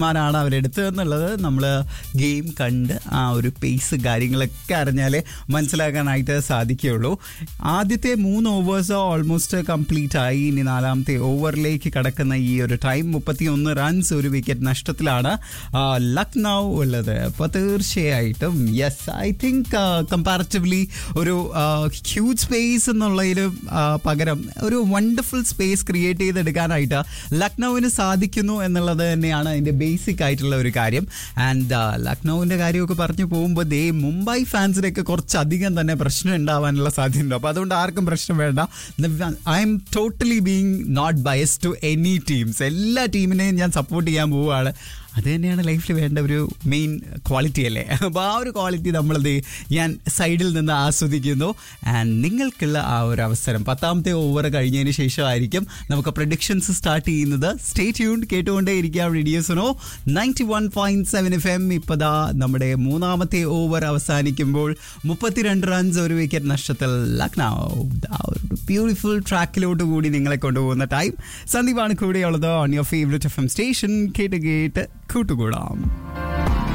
ാണ് അവരെടുത്തതെന്നുള്ളത് നമ്മൾ ഗെയിം കണ്ട് ആ ഒരു പേസ് കാര്യങ്ങളൊക്കെ അറിഞ്ഞാലേ മനസ്സിലാക്കാനായിട്ട് സാധിക്കുകയുള്ളൂ ആദ്യത്തെ മൂന്ന് ഓവേഴ്സ് ഓൾമോസ്റ്റ് കംപ്ലീറ്റ് ആയി ഇനി നാലാമത്തെ ഓവറിലേക്ക് കടക്കുന്ന ഈ ഒരു ടൈം മുപ്പത്തി ഒന്ന് റൺസ് ഒരു വിക്കറ്റ് നഷ്ടത്തിലാണ് ആ, ലക്നൗ ഉള്ളത് അപ്പോൾ തീർച്ചയായിട്ടും യെസ് ഐ തിങ്ക് കമ്പാരിറ്റീവ്ലി ഒരു ഹ്യൂജ് സ്പേസ് എന്നുള്ളതിന് ആ, പകരം ഒരു വണ്ടർഫുൾ സ്പേസ് ക്രിയേറ്റ് ചെയ്തെടുക്കാനായിട്ട് ലക്നൌവിന് സാധിക്കുന്നു എന്നുള്ളത് തന്നെയാണ് അതിൻ്റെ ബേസിക് ആയിട്ടുള്ള ഒരു കാര്യം ആൻഡ് ലക്നൌവിൻ്റെ കാര്യമൊക്കെ പറഞ്ഞു പോകുമ്പോൾ ദേ മുംബൈ ഫാൻസിനൊക്കെ കുറച്ചധികം തന്നെ പ്രശ്നം ഉണ്ടാവാനുള്ള സാധ്യതയുണ്ട് അപ്പോൾ അതുകൊണ്ട് ആർക്കും പ്രശ്നം വേണ്ട I am totally being not bias to any teams എല്ലാ ടീമിനെയും ഞാൻ സപ്പോർട്ട് ചെയ്യാൻ പോവുകയാണ് അത് തന്നെയാണ് ലൈഫിൽ വേണ്ട ഒരു മെയിൻ ക്വാളിറ്റി അല്ലേ അപ്പോൾ ആ ഒരു ക്വാളിറ്റി നമ്മളത് ഞാൻ സൈഡിൽ നിന്ന് ആസ്വദിക്കുന്നു ആൻഡ് നിങ്ങൾക്കുള്ള ആ ഒരു അവസരം പത്താമത്തെ ഓവർ കഴിഞ്ഞതിന് ശേഷമായിരിക്കും നമുക്ക് പ്രൊഡിക്ഷൻസ് സ്റ്റാർട്ട് ചെയ്യുന്നത് സ്റ്റേ ട്യൂൺ കേട്ടുകൊണ്ടേ ഇരിക്കാം റേഡിയോസിനോ ninety one point seven F M ഇപ്പതാ നമ്മുടെ മൂന്നാമത്തെ ഓവർ അവസാനിക്കുമ്പോൾ മുപ്പത്തിരണ്ട് റൺസ് ഒരു വിക്കറ്റ് നഷ്ടത്തിൽ ലക്നൗ ആ ഒരു ബ്യൂട്ടിഫുൾ ട്രാക്കിലോട്ട് കൂടി നിങ്ങളെ കൊണ്ടുപോകുന്ന ടൈം സന്ദീപാണ് കൂടെയുള്ളത് on your favourite F M station കേട്ട് കേട്ട് കൂട്ടുകൂടാം